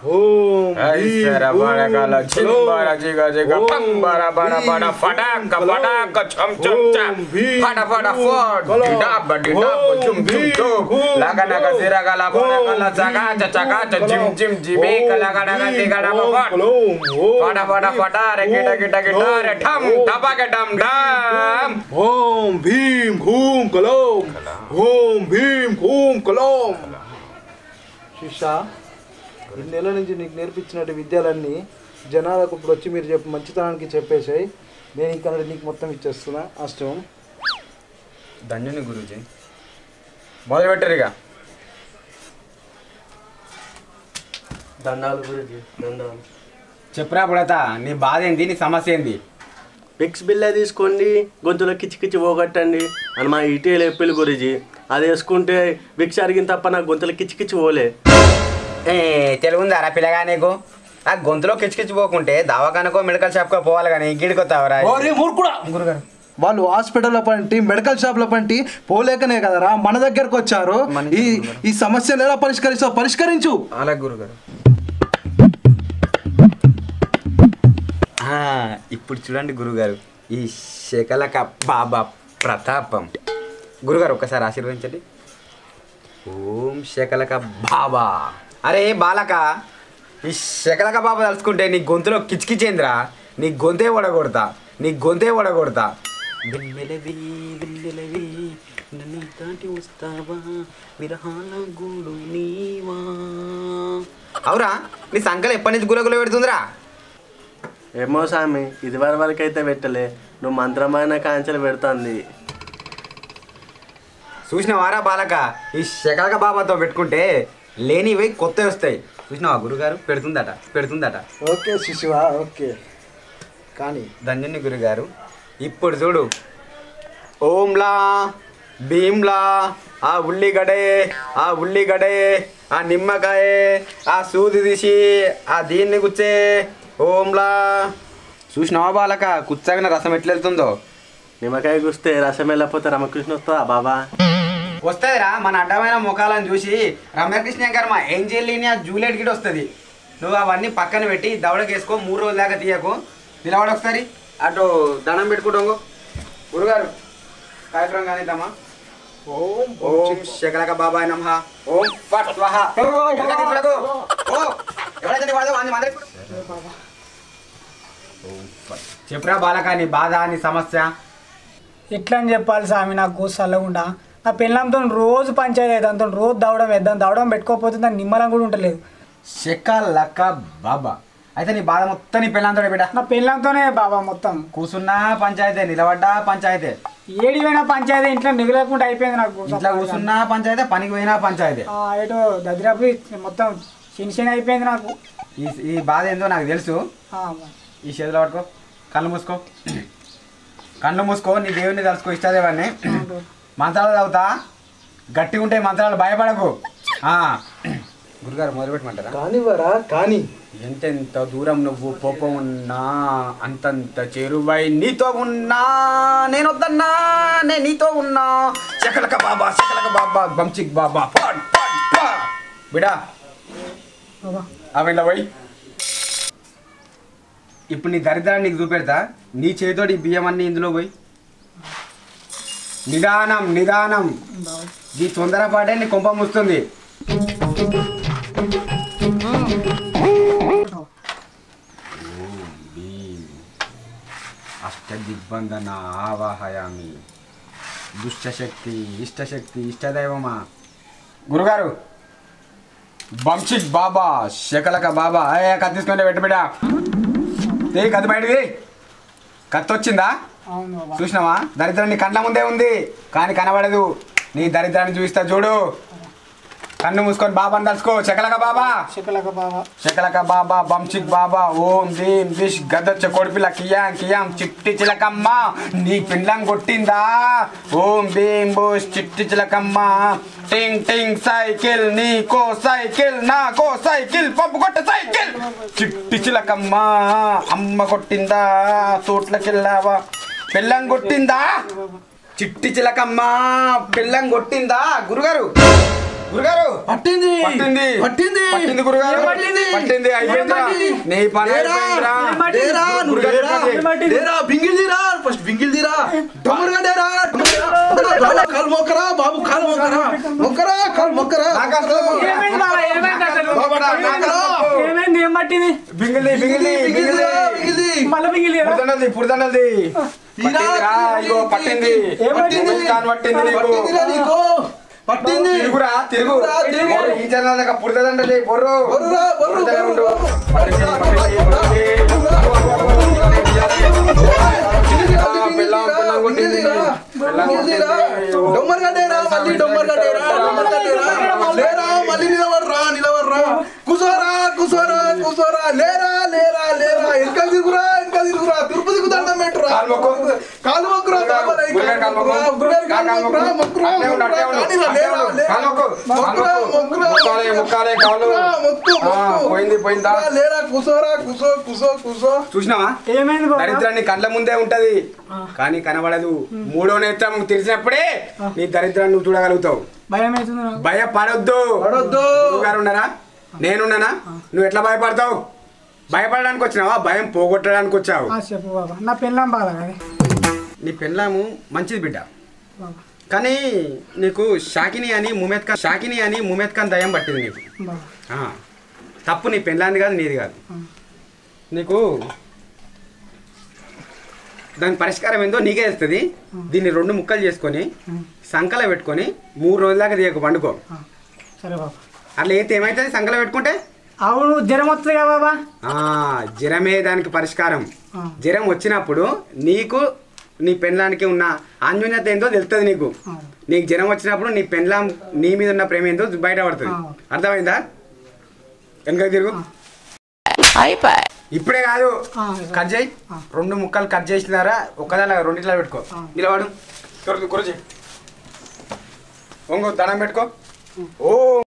ఓం ఐసర బడగల చింబర జిగ జిగ పంబర బడ బడ ఫటాక ఫటాక చం చం చం ఫట ఫట ఫట్ డిడాబ డిడాబ చుం చుం చుం లగ నగ సిర గల బడ గల చగా చ చగా చ జిమ్ జిమ్ జిబే కల గడ గ దిగ డ ఫట్ ఫట ఫట ఫట రే గిట గిట గిట రే ఠమ్ టపక డమ్ డమ్ ఓం భీం హూం కలోం ఓం భీం హూం కలోం శిష్య ఇన్ని నెలల నుంచి నీకు నేర్పించినట్టు విద్యలన్నీ జనాలకు ఇప్పుడు వచ్చి మీరు చెప్పి మంచితనానికి చెప్పేసాయి నేను ఇక్కడ నీకు మొత్తం ఇచ్చేస్తున్నా అష్టం ధన్యుని గురూజీ మొదలు పెట్టరు ఇక దండాలు గురించి దండాలు చెప్పురా పుడత నీ బాధ ఏంది నీ సమస్య ఏంది పిక్స్ బిల్ల తీసుకోండి గొంతులో కిచ్చి కిచ్చి పోగొట్టండి అని మా ఇటీవల ఎప్పిల్ గురించి అది వేసుకుంటే భిక్ష అడిగిన తప్ప నాకు గొంతులో కిచ్చి కిచ్చి పోలే ఏ తెలుగు ఉందారా పిల్లగా నీకు ఆ గొంతులో కిచకిచ్చిపోకుంటే దవాఖానకో మెడికల్ షాప్కో పోవాలి కానీ గిడికొత్తావరా గురుగారు వాళ్ళు హాస్పిటల్ పంటి మెడికల్ షాప్ల పంటి పోలేకనే కదరా మన దగ్గరకు వచ్చారు ఈ ఈ సమస్యను ఎలా పరిష్కరిస్తావు పరిష్కరించు అలా గురుగారు ఇప్పుడు చూడండి గురుగారు ఈ శకలక బాబా ప్రతాపం గురుగారు ఒక్కసారి ఆశీర్వదించండి ఓం శకలక బాబా అరే బాలక ఈ శకలక బాబా తలుచుకుంటే నీ గొంతులో కిచకిచేంద్రా నీ గొంతే ఒడగొడతా నీ గొంతే ఒడగొడతా వెన్నెలవి వెన్నెలవి నన్ను దాటి వస్తావా విరహాల గూడు నీవా అవురా నీ సంకలు ఎప్పటి నుంచి గులగుల పెడుతుందిరా ఏమో స్వామి ఇది వరకు అయితే పెట్టలే నువ్వు మంత్రమైన కాంచెలు పెడుతుంది చూసినవారా బాలక ఈ శకలక బాబాతో పెట్టుకుంటే లేనివి కొత్తవి వస్తాయి చూసినావా గురుగారు పెడుతుందట పెడుతుందట ఓకే శిశువ ఓకే కానీ ధన్యుని గురుగారు ఇప్పుడు చూడు ఓంలా భీమ్లా ఆ ఉల్లిగడే ఆ ఉల్లిగడే ఆ నిమ్మకాయ ఆ సూది తీసి ఆ దీన్ని గుచ్చే ఓంలా చూసినావా బాలక కుచ్చగిన రసం ఎట్లా వెళ్తుందో నిమ్మకాయ గుస్తే రసం వెళ్ళకపోతే రమకృష్ణ వస్తుందా బాబా వస్తుందిరా మన అడ్డమైన ముఖాలను చూసి రమ్యకృష్ణ గారు మా ఏంజెలినియా జూలియట్ గిట్ వస్తుంది నువ్వు అవన్నీ పక్కన పెట్టి దవడకి వేసుకో మూడు రోజుల దాకా తీయకు నిలబడి ఒకసారి అటు దండం పెట్టుకుంటాం గురుగారు కార్యక్రమం కానిద్దామా ఓం ఓం శకలక బాబాయ్ నమ ఓం ఫట్ స్వాహ ఎవరికైతే చూడకు. ఓ, ఎవరైతే వాడదో వాడిని మందరికి చూడు. ఓం ఫట్. చెప్పురా బాలక నీ బాధ నీ సమస్య ఎట్లా అని చెప్పాలి స్వామి నాకు చల్లకుండా నా పెళ్ళంతో రోజు పంచాయతీ అవుతుంది దాంతో రోజు దవడం వేద్దాం దవడం పెట్టుకోకపోతే దాని నిమ్మలం కూడా ఉంటలేదు శకలక బాబా అయితే నీ బాధ మొత్తం నీ పిల్లలతో బిడ్డ నా పెళ్ళంతోనే బాబా మొత్తం కూసున్నా పంచాయతీ నిలబడ్డా పంచాయతీ ఏడి పోయినా పంచాయతీ ఇంట్లో మిగలకుండా అయిపోయింది నాకు ఇంట్లో కూసున్నా పంచాయతీ పనికి పోయినా పంచాయతీ ఆ, ఏటో దదిరాపు మొత్తం చిన్న చిన్న అయిపోయింది నాకు ఈ ఈ బాధ ఏందో నాకు తెలుసు ఆ, ఈ చేతిలో పట్టుకో కళ్ళు మూసుకో కళ్ళు మూసుకో నీ దేవుడిని తలుసుకో ఇష్టదేవాన్ని మంత్రాలు చదువుతా గట్టిగా ఉంటే మంత్రాలు భయపడకు ఆ. గురుగారు మొదలు పెట్టమంటారా కానివ్వరా కానీ ఎంతెంత దూరం నువ్వు పోప ఉన్నా అంతంత చేరువై నీతో ఉన్నా నేను వద్దన్నా నేను నీతో ఉన్నా శకలక బాబా శకలక బాబా బంచిక్ బాబా పట్ పట్ పా బిడా బాబా అవిలా పోయి ఇప్పుడు నీ దరిద్రాన్ని నీకు చూపెడతా నీ చేతితోటి ఈ బియ్యం అన్ని ఇందులో పోయి నిదానం నిదానం బాబా ఈ తొందరపాటే నీ కొంప ముస్తుంది అష్టదిగ్బంధన ఆవాహయామి దుష్టశక్తి ఇష్టశక్తి ఇష్టదైవమా గురుగారు బంశిక్ బాబా శకలక బాబా ఏ కత్తి తీసుకుంటే పెట్టబిడ ఏ కత్తి బయటిది కత్తి వచ్చిందా అవును బాబా చూసినావా దరిద్రం నీ కళ్ళ ముందే ఉంది కానీ కనబడదు నీ దరిద్రాన్ని చూపిస్తా చూడు కన్ను మూసుకొని బాబాని తలుచుకో శకలక బాబా శకలక బాబా శకలక బాబా బంచిక్ బాబా ఓం దీం దిష్ గదచ్చ కొడిపిల్ల కియాం కియాం చిట్టి చిలకమ్మ నీ పిండం కొట్టిందా ఓం భీం బోస్ చిట్టి చిలకమ్మ టింగ్ టింగ్ సైకిల్ నీకో సైకిల్ నాకో సైకిల్ పంపు కొట్ట సైకిల్ చిట్టి చిలకమ్మ అమ్మ కొట్టిందా తోట్లకెళ్ళావా పిల్లం కొట్టిందా చిట్టి చిలకమ్మ పిల్లం కొట్టిందా గురుగారు గురుగారు పట్టింది పట్టింది పట్టింది పట్టింది గురుగారు పట్టింది పట్టింది అయిపోయిందిరా నీ పని లేరా, అయిపోయిందిరా లేరా, నువ్వు గురుగారు లేరా, చెప్పండి. లేరా, బింగిల్ తీరా ఫస్ట్ బింగిల్ తీరా డొమ్మరుగా లేరా, డొమ్మరుగా. బాబా కాలు మొక్కరా బాబు కాలు మొక్కరా మొక్కరా కాలు మొక్కరా నాకు అసలు ఏమైంది బాబా ఏమైంది అసలు బాబా కాలు మొక్కరా ఏమైంది ఏం పట్టింది బింగిల్ది బింగిల్ది బింగిల్ బింగిల్ది తీరా, బింగిల్ తీ. మళ్ళీ మిగిలి పుడతండది పుడతండది తీరా, పట్టిందిరా ఇగో పట్టింది ఏం పట్టింది? ముస్కాన్ పట్టింది నీకు పట్టిందిరా నీకు పట్టింది తిరుగురా తిరుగు తిరుగురా, తిరుగు. బొర్రు, ఈ జనాల దగ్గర పుడతండది బొర్రు బొర్రురా, బొర్రు, పుడతనే ఉండు. బొర్రు. పట్టింది, పట్టింది, పట్టింది. ఆ, పిల్లం, పిల్లం కొట్టింది. పిల్లం కొట్టింది. డొమ్మర్ గడ్డేరా మళ్ళీ డొమ్మర్ గడ్డేరా డొమ్మర్ గడ్డేరా లేరా మళ్ళీ నిలబడరా నిలబడరా కుసోరా కుసోరా కుసోరా లేరా లేరా లేరా వెనక దిగురా వెనక దిగురా తిరుపతికి దండం పెట్టురా కాలు మొక్కు. కాలు మొక్కురా కావాలి గురుగారు కాలు మొక్కు. గురుగారు కాలు కాలు మొక్కురా మొక్కు. మొక్కురా అట్లే ఉండు, అట్లే ఉండు. కానీరా, అట్లే లేరా, ఉండు. లేరా. కాలు మొక్కు. మొక్కురా, కాలు మొక్కు. మొక్కురా. మొక్కాలే, మొక్కాలే, కాలు. మొక్కురా, మొక్కు, ఆ, మొక్కు. పోయింది, పోయిందా? మొక్కురా, లేరా కుసోరా కుసో కుసో కుసో చూసినావా ఏమైంది బాబా దరిద్రం నీ కళ్ళ ముందే ఉంటది కానీ కనబడదు మూడో నేత్రం తెలిసినప్పుడే నీ దరిద్రాన్ని నువ్వు చూడగలుగుతావు భయం అవుతుంది నాకు భయపడొద్దు పడొద్దు. గారు ఉన్నారా నేనున్నానా నువ్వు ఎట్లా భయపడతావు భయపడడానికి వచ్చినావా భయం పోగొట్టడానికి వచ్చావు ఆ, చెప్పు బాబా నా పెళ్ళాం బాగా కదా నీ పెళ్ళాము మంచిది బిడ్డ బాబా కానీ నీకు షాకిని అని ముమేద్ ఖాన్ షాకిని అని ముమేద్ ఖాన్ దయ్యం పట్టింది నీకు బాబా ఆ, తప్పు నీ పెళ్ళాంది కాదు నీది కాదు నీకు దాని పరిష్కారం ఏందో నీకే తెలుస్తుంది దీన్ని రెండు ముక్కలు చేసుకొని సంకల పెట్టుకొని మూడు రోజుల దాకా తీయకు పండుకో ఆ, సరే బాబా అట్లా అయితే ఏమవుతుంది సంకల పెట్టుకుంటే అవును జ్వరం వస్తుంది కదా బాబా ఆ, జ్వరమే దానికి పరిష్కారం ఆ. జ్వరం వచ్చినప్పుడు నీకు నీ పెళ్ళానికి ఉన్న అన్యోన్యత ఏందో తెలుస్తుంది నీకు ఆ. నీకు జ్వరం వచ్చినప్పుడు నీ పెళ్ళాం నీ మీద ఉన్న ప్రేమ ఏందో బయటపడుతుంది ఆ. అర్థమైందా వెనక తిరుగు ఇప్పుడే కాదు ఆ, కట్ చేయి ఆ. రెండు ముక్కలు కట్ చేసినారా ఒక్కదాని రెండిట్లో పెట్టుకో ఆ. నిలవాడు గురుజీ ఒంగు దండం పెట్టుకో ఓ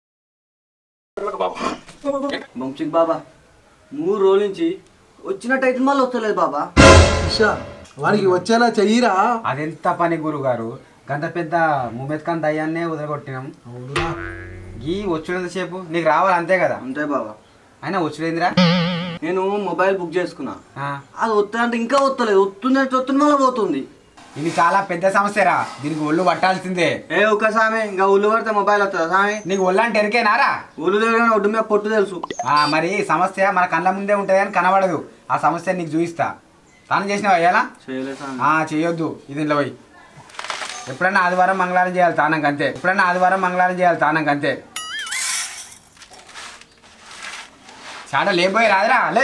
వంశీక్ బాబా మూడు రోజుల నుంచి వచ్చినట్టయితే మళ్ళీ వస్తలేదు బాబా ఇషా వానికి వచ్చేలా చెయ్యిరా అదెంత పని గురుగారు గంత పెద్ద ముమేద్ ఖాన్ దయ్యాన్నే వదిలికొట్టినాం అవునురా ఈ వచ్చుడంతసేపు నీకు రావాలి అంతే కదా అంతే బాబా అయినా వచ్చుడేందిరా నేను మొబైల్ బుక్ చేసుకున్నా ఆ, అది వస్తా అంటే ఇంకా వస్తలేదు వస్తుంది వస్తుంది మళ్ళీ పోతుంది ఇది చాలా పెద్ద సమస్యరా దీనికి ఒళ్ళు పట్టాల్సిందే ఏ ఒక్క సామి ఇంకా ఉల్లు పడితే మొబైల్ వస్తుందా సామి నీకు ఒళ్ళు అంటే ఎరికేనారా ఉల్లు దగ్గర ఒడ్డు మీద పొట్టు తెలుసు ఆ, మరి సమస్య మన కళ్ళ ముందే ఉంటుంది అని కనబడదు ఆ సమస్య నీకు చూపిస్తా తాను చేసినావా అయ్యాలా చేయలేదు సామి ఆ, చేయొద్దు ఇది ఇంట్లో పోయి ఎప్పుడన్నా ఆదివారం మంగళవారం చేయాలి తానంక అంతే ఎప్పుడన్నా ఆదివారం మంగళవారం చేయాలి తానంక అంతే చాట లేపోయి రాదురా లే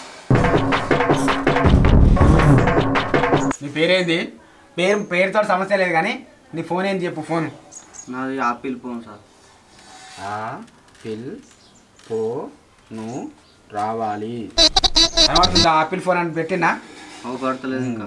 నీ పేరేంది పేరు పేరుతో సమస్య లేదు కానీ నీ ఫోన్ ఏంది చెప్పు ఫోన్ నాది Apple phone sir Apple phone రావాలి కనబడుతుందా ఆపిల్ ఫోన్ అని పెట్టినా అవి పడతలేదు ఇంకా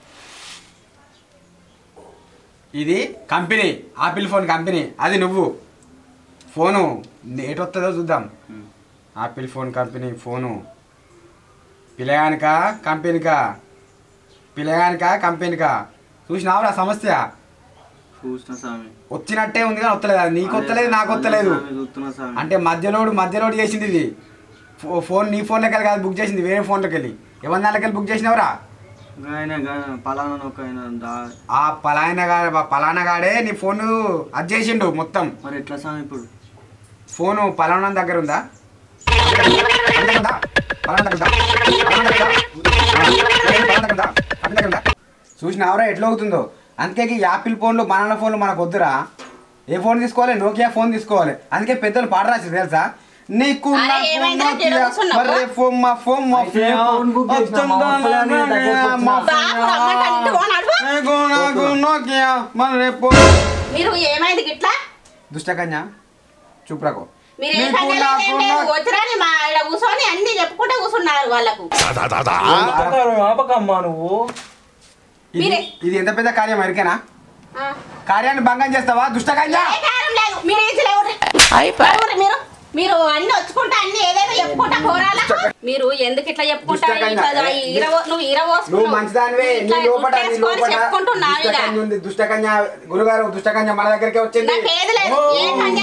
ఇది కంపెనీ ఆపిల్ ఫోన్ కంపెనీ అది నువ్వు ఫోను ఎటొస్తుందో చూద్దాం ఉమ్. ఆపిల్ ఫోన్ కంపెనీ ఫోను పిలగానికా కంపెనీకా పిలగానికా కంపెనీకా చూసినావురా సమస్య చూసిన స్వామి వచ్చినట్టే ఉంది కానీ వస్తలేదు అది నీకు వస్తలేదు నాకు వస్తలేదు స్వామి, చూస్తున్నా స్వామి అంటే మధ్యలోడు మధ్యలోడు చేసింది ఇది ఫో- ఫోన్ నీ ఫోన్లోకి వెళ్ళి కాదు బుక్ చేసింది వేరే ఫోన్లోకి వెళ్ళి ఎవరి దాంట్లోకి వెళ్ళి బుక్ చేసినావురా ఆయన గా- పలానా ఒక ఆయన దా ఆ పలాయన గా పలానా గాడే నీ ఫోన్ అది చేసిండు మొత్తం మరి ఎట్లా స్వామి ఇప్పుడు ఫోను పలానా దగ్గర ఉందా పలానా ఉందా? పలానా దగ్గర ఉందా? పలానా దగ్గర ఉందా? ఆ, లేదు, పలానా దగ్గర ఉందా? పలానా దగ్గర ఉందా? చూసినావరా ఎట్లా అవుతుందో అందుకే ఈ యాపిల్ ఫోన్లు బనానా ఫోన్లు మనకు వద్దురా ఏ ఫోన్ తీసుకోవాలి నోకియా ఫోన్ తీసుకోవాలి అందుకే పెద్దలు పాట రాసి తెలుసా నీకు అరే, నా ఏమైందిరా? ఫోన్ నోకియా, కూర్చున్నావా? మర్రే ఫోన్ మా ఫోన్ మా అయితే ఫోన్ బుక్ చేసినా, మా వస్తలేని దగ్గరకు వచ్చినా. బాబు రమ్మంటే ఓ నడువు. నీకు నాకు నోకియా మర్రే ఫోన్ మీరు ఏమైంది గిట్లా దుష్టకన్య చూపురాకో మీరు ఏం నీకు పని చేయలేదు, నాకు ఏం లేదు. నా- వచ్చిరాని మా ఇక్కడ కూర్చొని అన్ని చెప్పుకుంటే కూర్చున్నారు వాళ్ళకు ఆపకమ్మా నువ్వు ఇది మీరే. ఇది ఎంత పెద్ద కార్యం ఎరికేనా ఆ. కార్యాన్ని భంగం చేస్తావా దుష్టకన్య ఏ కారణం లేదు మీరు ఏం లేవుర్రి. లేవుర్రి మీరు మీరు అన్ని వచ్చుకుంటా అన్ని ఏదేదో చెప్పుకుంటా పోరాలా మీరు ఎందుకు ఇట్లా చెప్పుకుంటారు దుష్టకన్య. ఇట్లా ఇరవో- నువ్వు ఇరవో నువ్వు మంచిదానివే నీ లోపల నీ లోపల చెప్పుకుంటున్నావు ఇక దుష్టకన్య ఉంది దుష్టకన్య గురుగారు దుష్టకన్య మన దగ్గరికి వచ్చింది నాకు ఏది లేదు ఏ కన్య లేదు నాకు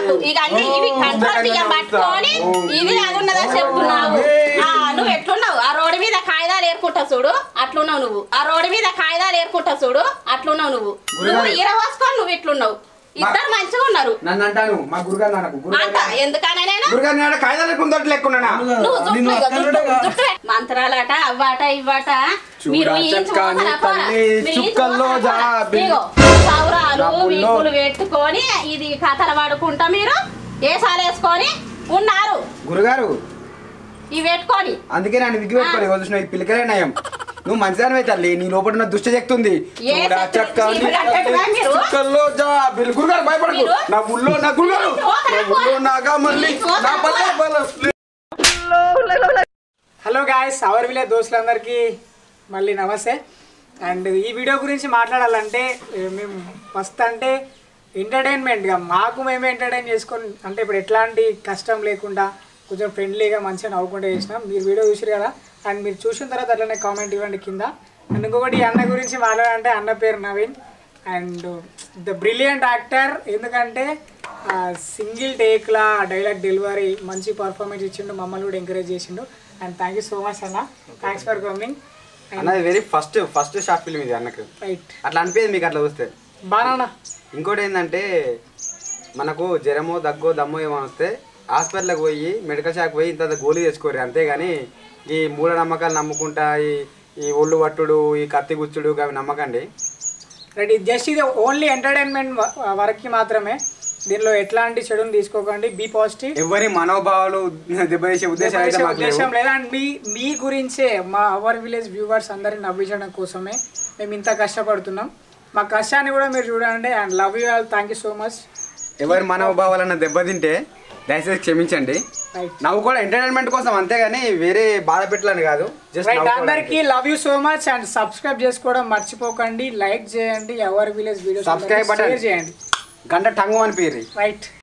అన్నట్టు ఇక అన్ని ఇవి కంట్రోల్ బియ్యం పట్టుకొని ఇది అది ఉన్నదని చెప్తున్నావు ఆ, నువ్వు ఎట్లున్నావు ఆ రోడ్డు మీద కాగితాలు ఏరుకుంటావు చూడు అట్లున్నావు నువ్వు ఆ రోడ్డు మీద కాగితాలు ఏరుకుంటావు చూడు అట్లున్నావు నువ్వు నువ్వు ఈర పోసుకొని నువ్వు ఇట్లున్నావు ఇద్దరు మంచిగా ఉన్నారు నన్ను అంటాను మా గురుగారు నాకు అంత గురుగారు ఎందుకనే నేను గురుగారు నేను కాగితాలు కుందట్లు లెక్కున్నానా నువ్వు జుట్టు ఇగో జుట్టు జుట్టు పెట్టు. మంత్రాలట అవ్వాట ఇవ్వాట మీరు చూడా ఈ చక్కాని చూసారా పోరా? తల్లి, మీరు ఈ చుక్కల్లో చూసారా పోరా? జాబిలి. ఇగో, సౌరాలు డబ్బుల్లో. వీకులు పెట్టుకొని ఇది కథలు పడుకుంటా మీరు ఏసాలు వేసుకొని ఉన్నారు గురుగారు ఇవి పెట్టుకొని అందుకే నన్ను విగ్గి పెట్టుకోలేదు వదిలిసిన పిల్లకలే నయం నువ్వు మంచిదానివే తల్లి నీ లోపల ఉన్న దుష్ట శక్తి ఉంది ఏ చూడా శక్తి? చక్కాని చీపురు కట్టేట్టుగా తల్లి, మీరు? చుక్కల్లో జాబిలి. గురుగారు భయపడకు మీరు? నా ఊళ్ళో నా గురుగారు నా ఊళ్ళో నాగా మళ్ళీ నా పల్లె పల్లె హలో గాయస్ అవర్ విలేజ్ దోస్తులందరికీ మళ్ళీ నమస్తే అండ్ ఈ వీడియో గురించి మాట్లాడాలంటే ఏ, మేము ఫస్ట్ అంటే ఎంటర్టైన్మెంట్గా మాకు మేమే ఎంటర్టైన్ చేసుకొని అంటే ఇప్పుడు ఎట్లాంటి కష్టం లేకుండా కొంచెం ఫ్రెండ్లీగా మంచిగా నవ్వుకుంటూ చేసినాం మీరు వీడియో చూసారు కదా అండ్ మీరు చూసిన తర్వాత అట్లనే కామెంట్ ఇవ్వండి కింద అండ్ ఇంకొకటి ఈ అన్న గురించి మాట్లాడాలంటే అన్న పేరు Naveen and the brilliant actor ఎందుకంటే సింగిల్ టేక్లా డైలాగ్ డెలివరీ మంచి పర్ఫార్మెన్స్ ఇచ్చిండు మమ్మల్ని కూడా ఎంకరేజ్ చేసిండు and thank you so much అన్న థ్యాంక్స్ ఫర్ కమింగ్ అన్నది very first first short film ఇది అన్నకు రైట్ అట్లా అనిపించింది మీకు అట్లా చూస్తే బాగా ఇంకోటి ఏంటంటే మనకు జ్వరమో దగ్గో దమ్మో ఏమో వస్తే హాస్పిటల్కి పోయి మెడికల్ షాప్ పోయి ఇంత గోళీ తెచ్చుకోరు అంతేగాని ఈ మూఢనమ్మకాలు నమ్ముకుంటా ఈ ఈ ఒళ్ళు పట్టుడు ఈ కత్తి గుచ్చుడు అవి నమ్మకండి రైట్ ఇది జస్ట్ ఇది ఓన్లీ ఎంటర్టైన్మెంట్ వరకు మాత్రమే దీనిలో ఎట్లాంటి చెడుని తీసుకోకండి బీ పాజిటివ్ ఎవరి మనోభావాలు దెబ్బతీసే ఉద్దేశం అయితే మాకు లేవు. ఉద్దేశం లేదా అండ్ మీ మీ గురించే మా అవర్ విలేజ్ వ్యూవర్స్ అందరిని నవ్వించడం కోసమే మేము ఇంత కష్టపడుతున్నాం మా కష్టాన్ని కూడా మీరు చూడండి and love you all thank you so much ఎవరి మనోభావాలన్న దెబ్బతింటే దయచేసి క్షమించండి రైట్ నవ్వు కూడా ఎంటర్టైన్మెంట్ కోసం అంతేగాని వేరే బాధ పెట్టాలని కాదు జస్ట్ రైట్ అందరికి love you so much and subscribe చేసుకోవడం మర్చిపోకండి లైక్ చేయండి ఎవరి village videos Subscribe button. Share చేయండి గంట టంగు అని పేరు రైట్